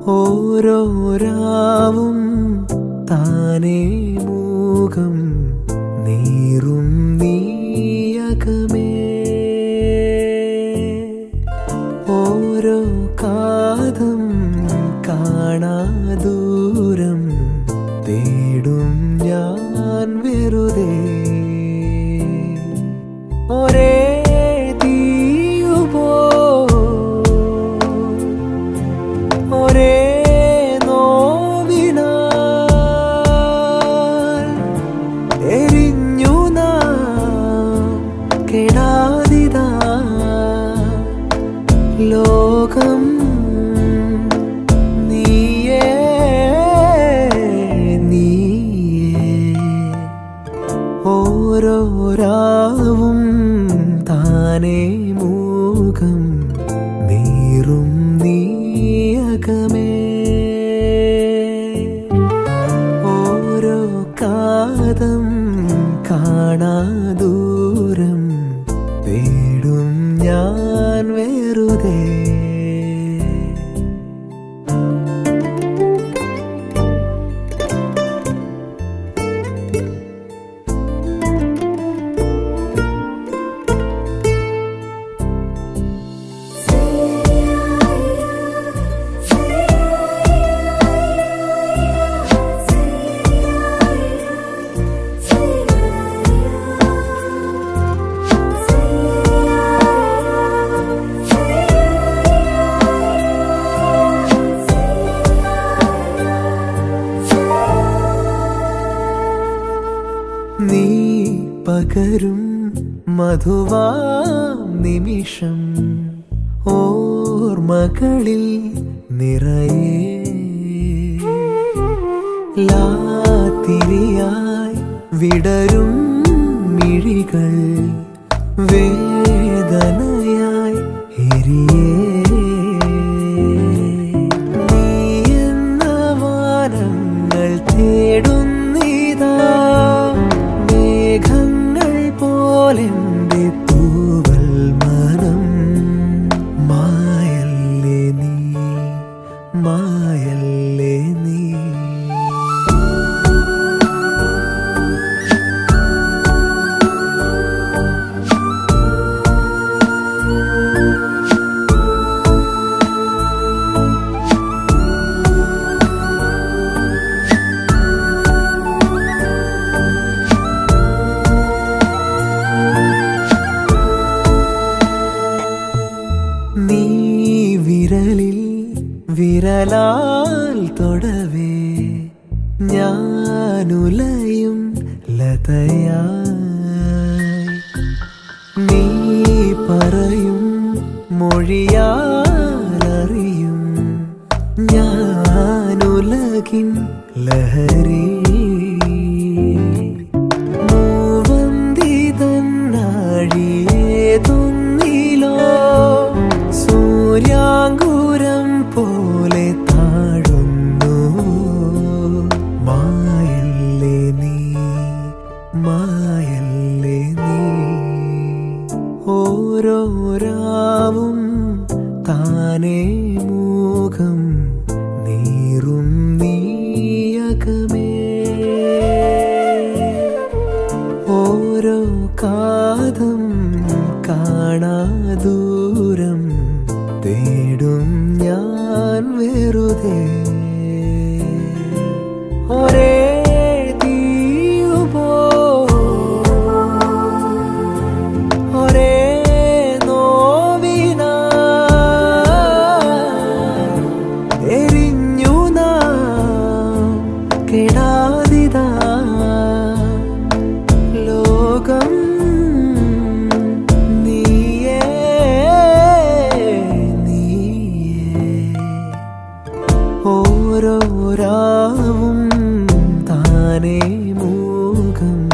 ഓരോ രാവും താനേ മൂകം നീറും നീയകമേ ഓരോ കാതം കാണാ ദൂരം തേടും ഞാൻ വെറുതെ ഒരേ തീയുപോ ഒരേ നോവിനാൽ എരിഞ്ഞു നാം കെടാതിതാ ലോകം നീയേ നീയേ ഓരോ രാവും താനേ മൂകം നീറും നീയകമേ ഓരോ കാതം കാണാ ദൂരം തേടും ഞാൻ വെറുതെ നീ പകരും മധുവാം നിമിഷം ഓർമ്മകളിൽ നിറയെ ലാത്തിരിയായി വിടരും മിഴികൾ വേദനയായി എരിയേ നീ എന്ന വാനങ്ങൾ തേടുന്നിതാ മേഘങ്ങൾ പോലെന്റെ തൂവൽ മനം മായല്ലേ നീ മായല്ലേ നീ നീ വിരലിൽ വിരലാൽ തൊടവേ ഞാനുലയും ലതയായി നീ പറയും മൊഴിയാലറിയും ഞാനുലകിൻ ലഹരി മൂവന്തിതന്നാഴിയേതൊന്നിലോ സൂര്യാങ്കുരം പോലെ താഴുന്നു മായല്ലേ നീ മായല്ലേ നീ ഓരോ രാവും താനേ മൂകം നീറും നീയകമേ ഓരോ കാതം കാണാ ദൂരം തേടും ഞാൻ വെറുതെ ഒരേ തീയുപോ ഒരേ നോവിനാൽ എരിഞ്ഞു നാം കെടാതിതാ ലോകം നീയേ നീയേ ഓരോ രാവും താനേ മൂകം